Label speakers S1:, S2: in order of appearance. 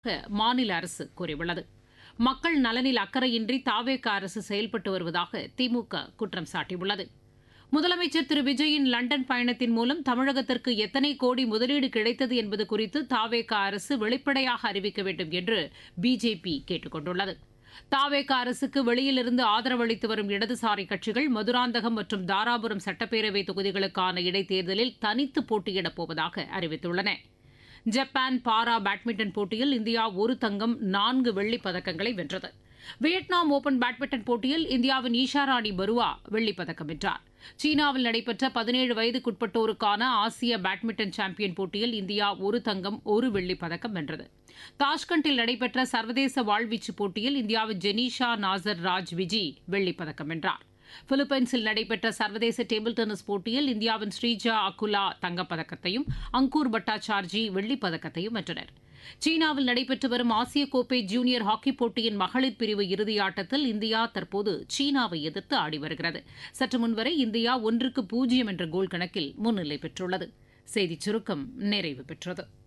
S1: மாநில அரசு கூறியுள்ளது மக்கள் நலனில் அக்கறையின்றி தாவேக அரசு செயல்பட்டு வருவதாக திமுக குற்றம் சாட்டியுள்ளது முதலமைச்சர் திரு விஜயின் லண்டன் பயணத்தின் மூலம் தமிழகத்திற்கு எத்தனை கோடி முதலீடு கிடைத்தது என்பது குறித்து தாவேக அரசு வெளிப்படையாக அறிவிக்க வேண்டும் என்று பிஜேபி கேட்டுக் கொண்டுள்ளது தாவேக அரசுக்கு வெளியிலிருந்து ஆதரவளித்து வரும் இடதுசாரி கட்சிகள் மதுராந்தகம் மற்றும் தாராபுரம் சட்டப்பேரவை தொகுதிகளுக்கான இடைத்தேர்தலில் தனித்து போட்டியிடப் போவதாக அறிவித்துள்ளன ஜப்பான் பாரா பேட்மிண்டன் போட்டியில் இந்தியா ஒரு தங்கம் நான்கு வெள்ளிப் பதக்கங்களை வென்றது வியட்நாம் ஓபன் பேட்மிண்டன் போட்டியில் இந்தியாவின் ஈஷாராணி பருவா வெள்ளிப் பதக்கம் வென்றார் சீனாவில் நடைபெற்ற பதினேழு வயதுக்குட்பட்டோருக்கான ஆசிய பேட்மிண்டன் சாம்பியன் போட்டியில் இந்தியா ஒரு தங்கம் ஒரு வெள்ளிப் பதக்கம் வென்றது தாஷ்கண்டில் நடைபெற்ற சர்வதேச வாழ்வீச்சு போட்டியில் இந்தியாவின் ஜெனீஷா நாசர் ராஜ் விஜி வெள்ளிப் பதக்கம் வென்றார் பிலிப்பைன்ஸில் நடைபெற்ற சர்வதேச டேபிள் டென்னிஸ் போட்டியில் இந்தியாவின் ஸ்ரீஜா அகுலா தங்கப்பதக்கத்தையும் அங்கூர் பட்டாச்சார்ஜி வெள்ளிப் பதக்கத்தையும் வென்றனர் சீனாவில் நடைபெற்று வரும் ஆசிய கோப்பை ஜூனியர் ஹாக்கி போட்டியின் மகளிர் பிரிவு இறுதியாட்டத்தில் இந்தியா தற்போது சீனாவை எதிர்த்து ஆடி வருகிறது சற்று முன்வரை இந்தியா ஒன்றுக்கு பூஜ்ஜியம் என்ற கோல் கணக்கில் முன்னிலை பெற்றுள்ளது செய்திச் சுருக்கம் நிறைவு பெற்றது